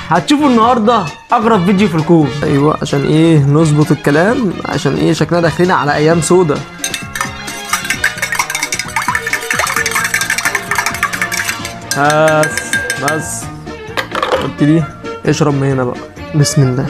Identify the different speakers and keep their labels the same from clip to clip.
Speaker 1: هتشوفوا النهارده اغرب فيديو في الكون ايوه عشان ايه نظبط الكلام عشان ايه شكلنا داخلين على ايام سودا بس بس قلت لي اشرب من هنا بقى بسم الله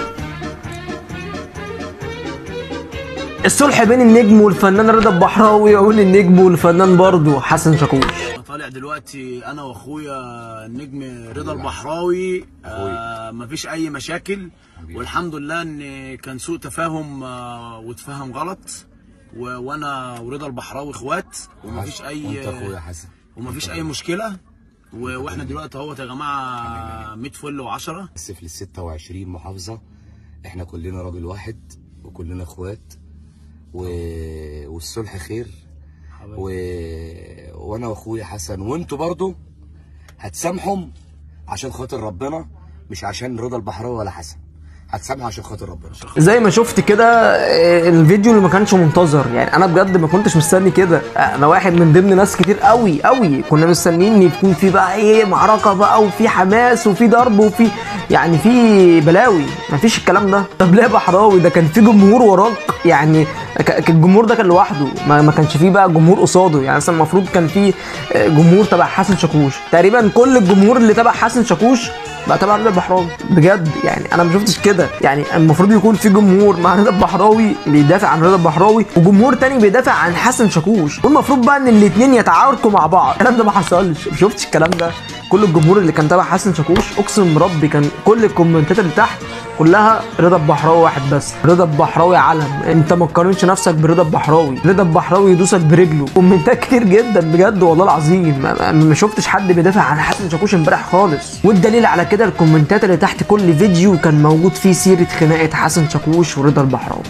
Speaker 1: الصلح بين النجم والفنان رضا البحراوي وبين النجم والفنان برضه حسن شاكوش
Speaker 2: طالع دلوقتي انا واخويا النجم رضا البحراوي آه مفيش اي مشاكل والحمد لله ان كان سوء تفاهم آه وتفهم غلط و... وانا ورضا البحراوي اخوات ومفيش اي
Speaker 3: وانت اخويا حسن
Speaker 2: ومفيش اي مشكله و... واحنا دلوقتي اهوت يا جماعه 100 فل و10
Speaker 3: اسف لل 26 محافظه احنا كلنا راجل واحد وكلنا اخوات و... والصلح خير و... وانا واخويا حسن وانتوا برضو هتسامحهم عشان خاطر ربنا مش عشان رضا البحراوي ولا حسن هتسامحوا عشان خاطر ربنا
Speaker 1: زي ما شفت كده آه، الفيديو اللي ما كانش منتظر يعني انا بجد ما كنتش مستني كده انا واحد من ضمن ناس كتير قوي قوي كنا مستنيين ان يكون في بقى ايه معركه بقى وفي حماس وفي ضرب وفي يعني في بلاوي مفيش الكلام ده طب ليه يا بحراوي ده كان في جمهور وراك يعني ك- ك- الجمهور ده كان لوحده ما, ما كانش فيه بقى جمهور قصاده يعني مثلا المفروض كان في آه، جمهور تبع حسن شاكوش تقريبا كل الجمهور اللي تبع حسن شاكوش بقى تبع رضا البحراوي بجد يعني انا ما شفتش كده يعني المفروض يكون في جمهور مع رضا البحراوي بيدافع عن رضا البحراوي وجمهور تاني بيدافع عن حسن شاكوش والمفروض بقى ان الاثنين يتعاركوا مع بعض الكلام ده ما حصلش ما شفتش الكلام ده كل الجمهور اللي كان تبع حسن شاكوش اقسم بربي كان كل الكومنتات اللي تحت كلها رضا البحراوي واحد بس رضا البحراوي علم انت ما تقارنش نفسك برضا البحراوي رضا البحراوي يدوسك برجله كومنتات كتير جدا بجد والله العظيم ما, ما- ما شفتش حد بيدافع عن حسن شاكوش امبارح خالص والدليل على كده الكومنتات اللي تحت كل فيديو كان موجود فيه سيره خناقه حسن شاكوش ورضا البحراوي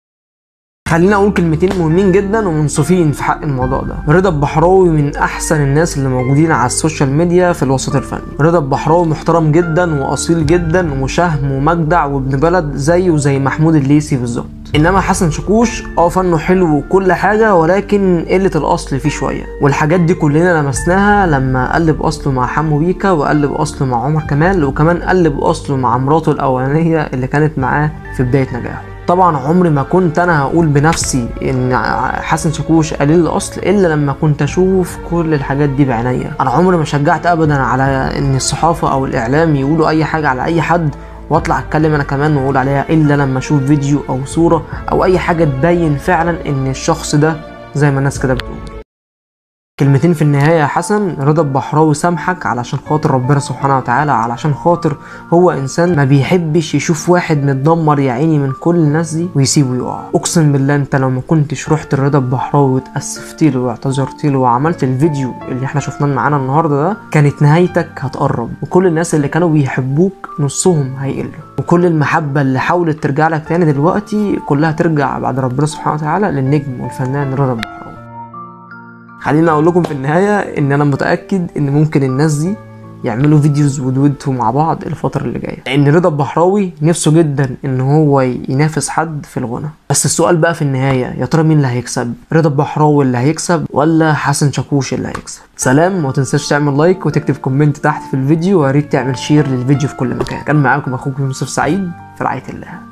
Speaker 1: خلينا اقول كلمتين مهمين جدا ومنصفين في حق الموضوع ده رضا البحراوي من احسن الناس اللي موجودين على السوشيال ميديا في الوسط الفني رضا البحراوي محترم جدا واصيل جدا وشهم ومجدع وابن بلد زيه زي محمود الليثي بالظبط انما حسن شاكوش اه فنه حلو وكل حاجه ولكن قله الاصل فيه شويه والحاجات دي كلنا لمسناها لما قلب اصله مع حمو بيكا وقلب اصله مع عمر كمال وكمان قلب اصله مع مراته الاولانيه اللي كانت معاه في بدايه نجاحه طبعا عمري ما كنت انا هقول بنفسي ان حسن شاكوش قليل الاصل الا لما كنت اشوف كل الحاجات دي بعينيا انا عمري ما شجعت ابدا على ان الصحافه او الاعلام يقولوا اي حاجه على اي حد واطلع اتكلم انا كمان واقول عليها الا لما اشوف فيديو او صوره او اي حاجه تبين فعلا ان الشخص ده زي ما الناس كده بتقول كلمتين في النهاية يا حسن رضا البحراوي سامحك علشان خاطر ربنا سبحانه وتعالى علشان خاطر هو إنسان ما بيحبش يشوف واحد متدمر يا عيني من كل الناس دي ويسيبه يقع أقسم بالله أنت لو ما كنتش رحت لرضا البحراوي واتأسفت له واعتذرت له وعملت الفيديو اللي احنا شفناه معانا النهاردة ده كانت نهايتك هتقرب وكل الناس اللي كانوا بيحبوك نصهم هيقلوا وكل المحبة اللي حاولت ترجع لك تاني دلوقتي كلها ترجع بعد ربنا سبحانه وتعالى للنجم والفنان رضا البحراوي خليني اقول لكم في النهايه ان انا متاكد ان ممكن الناس دي يعملوا فيديوز ودويتو مع بعض الفترة اللي جاية لأن رضا البحراوي نفسه جدا إن هو ينافس حد في الغنى بس السؤال بقى في النهاية يا ترى مين اللي هيكسب رضا البحراوي اللي هيكسب ولا حسن شاكوش اللي هيكسب سلام وما تنساش تعمل لايك وتكتب كومنت تحت في الفيديو ويا ريت تعمل شير للفيديو في كل مكان كان معاكم أخوكم يوسف سعيد في رعاية الله